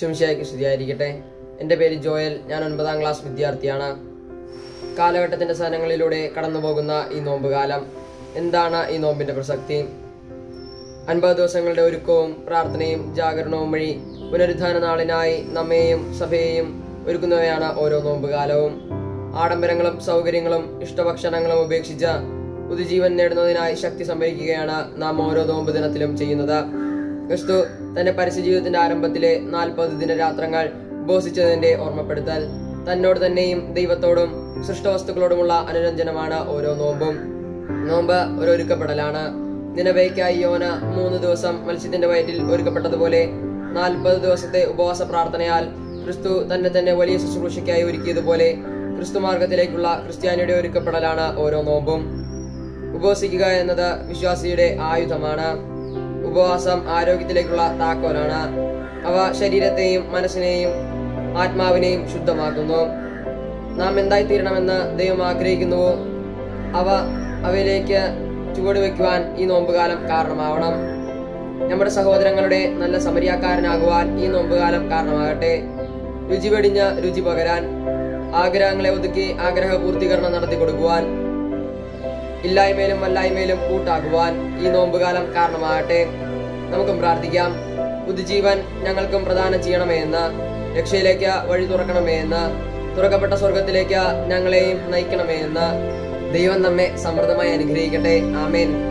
ശുംശയ്ക്ക് സ്തുതിയായിരിക്കട്ടെ എൻ്റെ പേര് ജോയൽ ഞാൻ ഒൻപതാം ക്ലാസ് വിദ്യാർത്ഥിയാണ് കാലഘട്ടത്തിൻ്റെ സാധനങ്ങളിലൂടെ കടന്നുപോകുന്ന ഈ നോമ്പുകാലം എന്താണ് ഈ നോമ്പിൻ്റെ പ്രസക്തി അൻപത് ദിവസങ്ങളുടെ ഒരുക്കവും പ്രാർത്ഥനയും ജാഗരണവും വഴി പുനരുദ്ധാന നാളിനായി നമ്മെയും സഭയെയും ഒരുക്കുന്നവയാണ് ഓരോ നോമ്പുകാലവും ആഡംബരങ്ങളും സൗകര്യങ്ങളും ഇഷ്ടഭക്ഷണങ്ങളും ഉപേക്ഷിച്ച് പുതുജീവൻ നേടുന്നതിനായി ശക്തി സംഭരിക്കുകയാണ് നാം ഓരോ നോമ്പ് ദിനത്തിലും ചെയ്യുന്നത് ക്രിസ്തു തന്റെ പരസ്യജീവിതത്തിന്റെ ആരംഭത്തിലെ നാൽപ്പത് ദിനരാത്രങ്ങൾ ഉപവസിച്ചതിന്റെ ഓർമ്മപ്പെടുത്തൽ തന്നോട് തന്നെയും ദൈവത്തോടും സൃഷ്ടവസ്തുക്കളോടുമുള്ള അനുരഞ്ജനമാണ് ഓരോ നോമ്പും നോമ്പ് ഒരു ഒരുക്കപ്പെടലാണ് നിലവയ്ക്കായി യോന മൂന്ന് ദിവസം മത്സ്യത്തിന്റെ വയറ്റിൽ ഒരുക്കപ്പെട്ടതുപോലെ നാൽപ്പത് ദിവസത്തെ ഉപവാസ പ്രാർത്ഥനയാൽ ക്രിസ്തു തന്നെ തന്നെ വലിയ ശുശ്രൂഷയ്ക്കായി ഒരുക്കിയതുപോലെ ക്രിസ്തു മാർഗത്തിലേക്കുള്ള ക്രിസ്ത്യാനിയുടെ ഒരുക്കപ്പെടലാണ് ഓരോ നോമ്പും ഉപവസിക്കുക എന്നത് വിശ്വാസിയുടെ ആയുധമാണ് ഉപവാസം ആരോഗ്യത്തിലേക്കുള്ള താക്കോലാണ് അവ ശരീരത്തെയും മനസ്സിനെയും ആത്മാവിനെയും ശുദ്ധമാക്കുന്നു നാം എന്തായി തീരണമെന്ന് ദൈവം ആഗ്രഹിക്കുന്നുവോ അവ അവയിലേക്ക് ചുവടുവെക്കുവാൻ ഈ നോമ്പുകാലം കാരണമാവണം നമ്മുടെ സഹോദരങ്ങളുടെ നല്ല സമരിയാക്കാരനാകുവാൻ ഈ നോമ്പുകാലം കാരണമാകട്ടെ രുചി വെടിഞ്ഞ് രുചി പകരാൻ ആഗ്രഹങ്ങളെ ഒതുക്കി ആഗ്രഹ പൂർത്തീകരണം നടത്തി കൊടുക്കുവാൻ ഇല്ലായ്മയിലും വല്ലായ്മയിലും കൂട്ടാകുവാൻ ഈ നോമ്പുകാലം കാരണമാകട്ടെ നമുക്കും പ്രാർത്ഥിക്കാം പുതുജീവൻ ഞങ്ങൾക്കും പ്രദാനം ചെയ്യണമേ എന്ന് രക്ഷയിലേക്ക് വഴി തുറക്കണമേ എന്ന് തുറക്കപ്പെട്ട സ്വർഗത്തിലേക്ക് ഞങ്ങളെയും നയിക്കണമേ എന്ന് ദൈവം നമ്മെ സമൃദ്ധമായി അനുഗ്രഹിക്കട്ടെ ആമേൻ